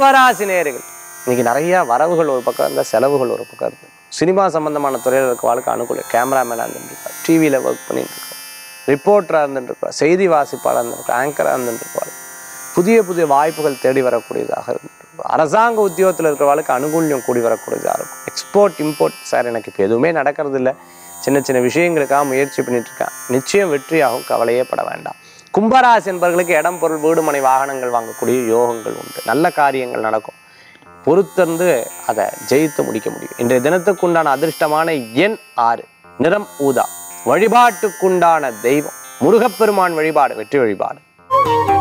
கும்பராசி நேயர்கள் இன்னைக்கு நிறைய வரவுகள் ஒரு பக்கம் இருந்தால் செலவுகள் ஒரு பக்கம் இருக்கு சினிமா சம்பந்தமான துறையில் இருக்க வாழ்க்கை அனுகூலம் கேமராமேனாக இருந்துருக்கார் டிவியில் ஒர்க் பண்ணிட்டு இருக்கோம் ரிப்போர்ட்டராக இருந்துருக்கோம் செய்தி வாசிப்பாளர் இருந்திருக்கோம் ஆங்கராக இருந்துருக்கோம் புதிய புதிய வாய்ப்புகள் தேடி வரக்கூடியதாக இருந்திருக்கும் அரசாங்க உத்தியோகத்தில் இருக்கிறவளுக்கு அனுகூல்யம் கூடி வரக்கூடியதாக இருக்கும் எக்ஸ்போர்ட் இம்போர்ட் சார் எனக்கு இப்போ எதுவுமே நடக்கிறது இல்லை சின்ன சின்ன விஷயங்களுக்காக முயற்சி பண்ணிட்டு இருக்கேன் நிச்சயம் வெற்றியாகும் கவலையே பட வேண்டாம் கும்பராசி என்பவர்களுக்கு இடம் பொருள் வீடு மனை வாகனங்கள் வாங்கக்கூடிய யோகங்கள் உண்டு நல்ல காரியங்கள் நடக்கும் பொறுத்திருந்து அதை ஜெயித்து முடிக்க முடியும் இன்றைய தினத்துக்குண்டான அதிர்ஷ்டமான எண் ஆறு நிறம் ஊதா வழிபாட்டுக்குண்டான தெய்வம் முருகப்பெருமான் வழிபாடு வெற்றி வழிபாடு